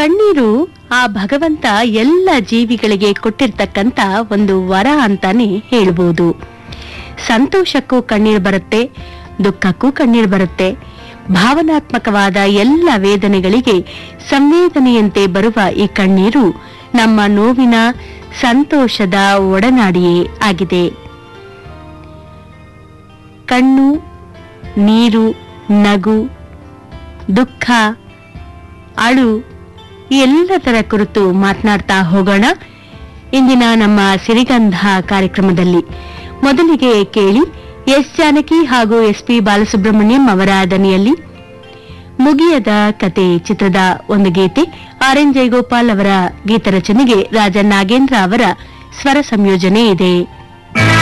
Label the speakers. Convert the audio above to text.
Speaker 1: ಕಣ್ಣೀರು ಆ ಭಗವಂತ ಎಲ್ಲ ಜೀವಿಗಳಿಗೆ ಕೊಟ್ಟಿರ್ತಕ್ಕಂತ ಒಂದು ವರ ಅಂತಾನೆ ಹೇಳ್ಬೋದು ಸಂತೋಷಕ್ಕೂ ಕಣ್ಣೀರು ಬರುತ್ತೆ ದುಃಖಕ್ಕೂ ಕಣ್ಣೀರು ಬರುತ್ತೆ ಭಾವನಾತ್ಮಕವಾದ ಎಲ್ಲ ವೇದನೆಗಳಿಗೆ ಸಂವೇದನೆಯಂತೆ ಬರುವ ಈ ಕಣ್ಣೀರು ನಮ್ಮ ನೋವಿನ ಸಂತೋಷದ ಒಡನಾಡಿಯೇ ಆಗಿದೆ ಕಣ್ಣು ನೀರು ನಗು ದುಃಖ ಅಳು ಈ ಎಲ್ಲದರ ಕುರಿತು ಮಾತನಾಡ್ತಾ ಹೋಗೋಣ ಇಂದಿನ ನಮ್ಮ ಸಿರಿಗಂಧ ಕಾರ್ಯಕ್ರಮದಲ್ಲಿ ಮೊದಲಿಗೆ ಕೇಳಿ ಎಸ್ ಜಾನಕಿ ಹಾಗೂ ಎಸ್ ಪಿ ಬಾಲಸುಬ್ರಹ್ಮಣ್ಯಂ ಅವರ ದನಿಯಲ್ಲಿ ಮುಗಿಯದ ಕತೆ ಚಿತ್ರದ ಒಂದು ಗೀತೆ ಆರ್ ಎನ್ ಜಯಗೋಪಾಲ್ ಅವರ ಗೀತರಚನೆಗೆ ರಾಜ ನಾಗೇಂದ್ರ ಅವರ ಸ್ವರ ಸಂಯೋಜನೆ ಇದೆ